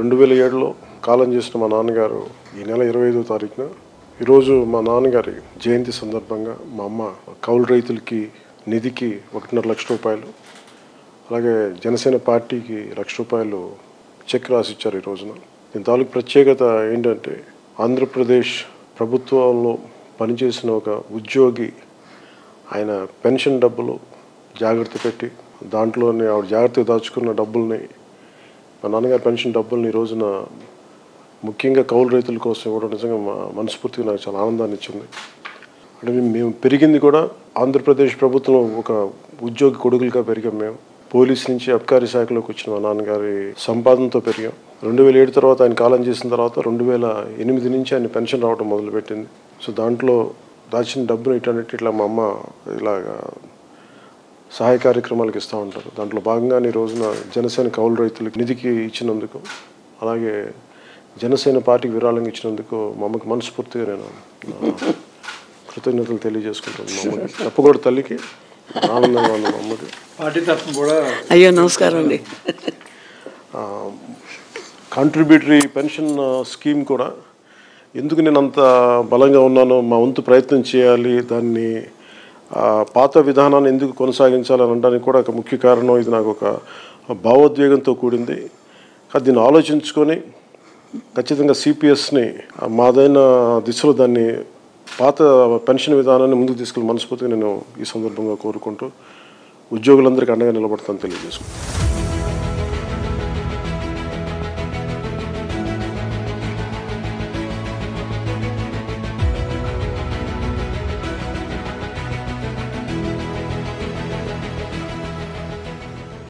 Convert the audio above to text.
రెండు వేల ఏడులో కాలం చేసిన మా నాన్నగారు ఈ నెల ఇరవై ఐదో తారీఖున ఈరోజు మా నాన్నగారి జయంతి సందర్భంగా మా అమ్మ కౌలు రైతులకి నిధికి ఒకటిన్నర లక్ష రూపాయలు అలాగే జనసేన పార్టీకి లక్ష రూపాయలు చెక్ రాసిచ్చారు ఈ రోజున దీని తాలూకు ప్రత్యేకత ఏంటంటే ఆంధ్రప్రదేశ్ ప్రభుత్వంలో పనిచేసిన ఒక ఉద్యోగి ఆయన పెన్షన్ డబ్బులు జాగ్రత్త పెట్టి దాంట్లోనే ఆవిడ జాగ్రత్తగా దాచుకున్న డబ్బుల్ని మా నాన్నగారి పెన్షన్ డబ్బుల్ని ఈ రోజున ముఖ్యంగా కౌలు రైతుల కోసం ఇవ్వడం నిజంగా మా మనస్ఫూర్తిగా నాకు చాలా ఆనందాన్ని ఇచ్చింది అంటే మేము- మేము పెరిగింది కూడా ఆంధ్రప్రదేశ్ ప్రభుత్వం ఒక ఉద్యోగి కొడుకులుగా పెరిగాం మేము పోలీస్ నుంచి అబ్కారీ శాఖలోకి వచ్చిన మా నాన్నగారి సంపాదనతో పెరిగాం రెండు వేల ఏడు తర్వాత ఆయన కాలం చేసిన తర్వాత రెండు వేల ఎనిమిది నుంచి ఆయన పెన్షన్ రావడం మొదలుపెట్టింది సో దాంట్లో దాచిన డబ్బును ఇట్లాంటి ఇట్లా మా అమ్మ ఇలాగా సహాయ కార్యక్రమాలకు ఇస్తూ ఉంటారు దాంట్లో భాగంగానే ఈ రోజున జనసేన కౌలు రైతులకు నిధికి ఇచ్చినందుకు అలాగే జనసేన పార్టీకి విరాళంగా ఇచ్చినందుకు మా అమ్మకి మనస్ఫూర్తిగా నేను నా కృతజ్ఞతలు తెలియజేసుకుంటాను మా అమ్మకి తప్పకూడదు తల్లికి ఆనందంగా ఉంది మా అమ్మకి పార్టీ తరఫున కూడా అయ్యో నమస్కారం అండి కాంట్రిబ్యూటరీ పెన్షన్ స్కీమ్ కూడా ఎందుకు నేను అంత బలంగా ఉన్నానో మా వంతు ప్రయత్నం చేయాలి దాన్ని ఆ, పాత విధానాన్ని ఎందుకు కొనసాగించాలని అనడానికి కూడా ఒక ముఖ్య కారణం ఇది నాకు ఒక భావోద్వేగంతో కూడింది కానీ దీన్ని ఆలోచించుకొని ఖచ్చితంగా సిపిఎస్ని మాదైన దిశలో దాన్ని పాత పెన్షన్ విధానాన్ని ముందుకు తీసుకెళ్ళి మనస్ఫూర్తిగా నేను ఈ సందర్భంగా కోరుకుంటూ ఉద్యోగులందరికీ అండగా నిలబడతాను తెలియజేసుకుంటాను